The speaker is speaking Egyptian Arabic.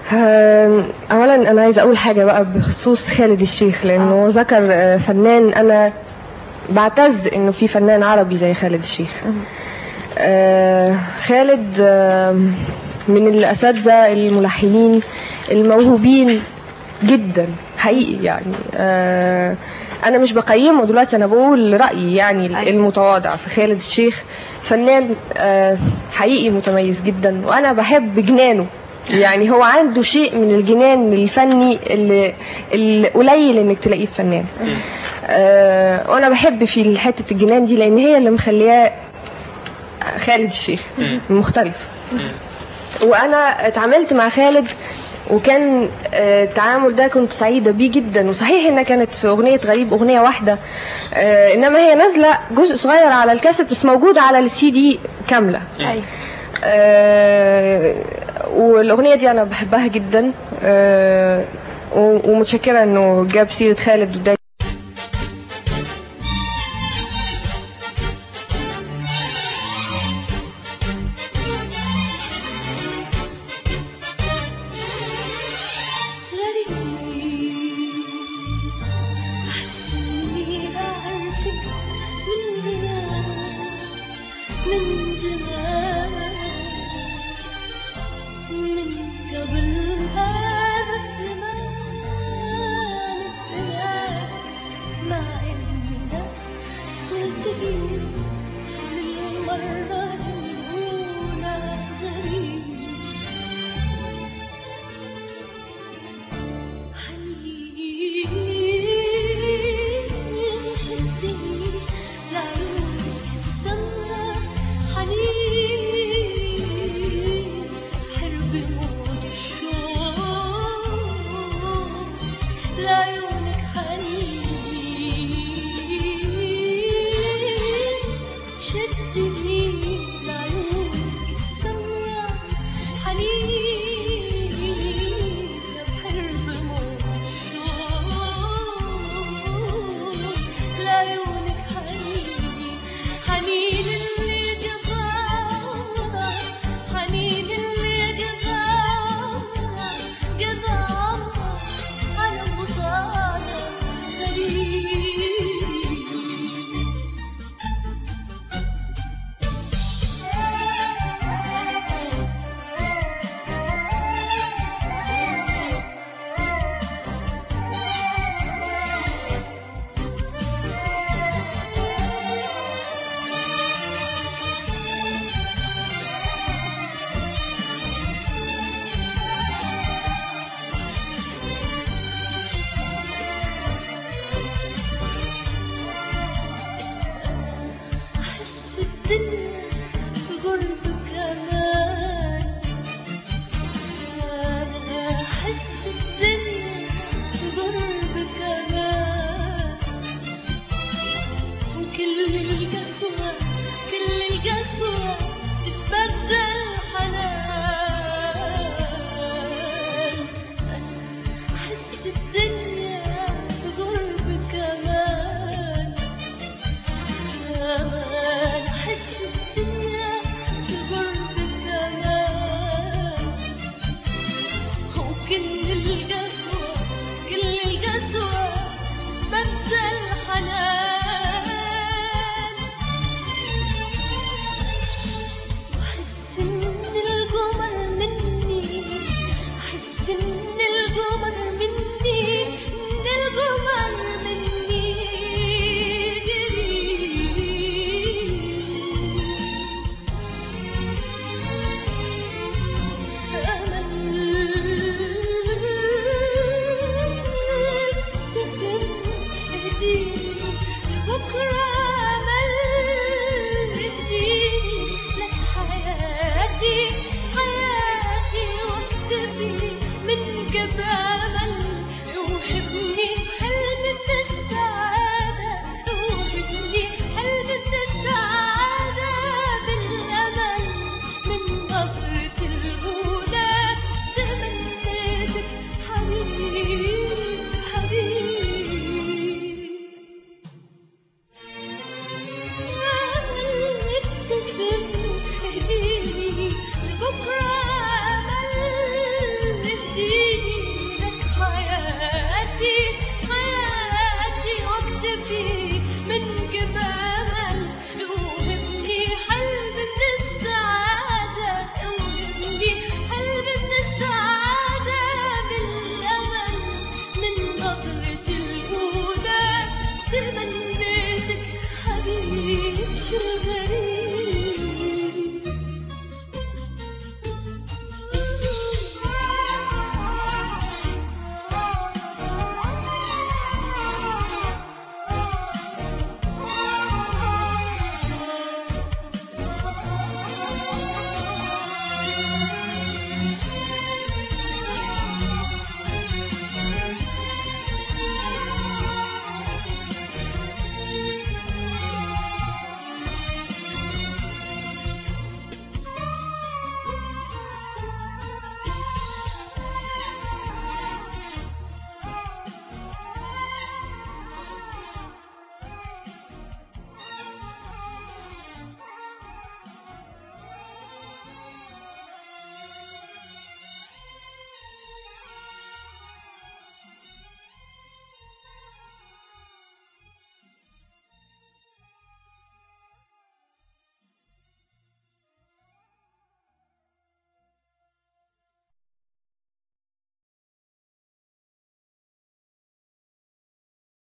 آم، اولا انا عايزه اقول حاجه بقى بخصوص خالد الشيخ لانه هو ذكر آه، فنان انا بعتز انه في فنان عربي زي خالد الشيخ آه، خالد آم، من الاساتذه الملحنين الموهوبين جدا حقيقي يعني آه، انا مش بقيمه دلوقتي انا بقول رايي يعني أيوة. المتواضع في خالد الشيخ فنان آه، حقيقي متميز جدا وانا بحب جنانه يعني هو عنده شيء من الجنان الفني اللي اللي قليل انك تلاقيه في فنان آه، وانا بحب في حته الجنان دي لان هي اللي مخلياه خالد الشيخ مختلف وانا اتعاملت مع خالد وكان آه، التعامل ده كنت سعيده بيه جدا وصحيح انها كانت اغنيه غريب اغنيه واحده آه، انما هي نازله جزء صغير على الكاسيت بس موجود على السي دي كامله ايوه آه، والاغنيه دي انا بحبها جدا آه، و- ومتشكره انه جاب سيره خالد وده غريب أحس إني بعرفك من زمان من زمان من قبل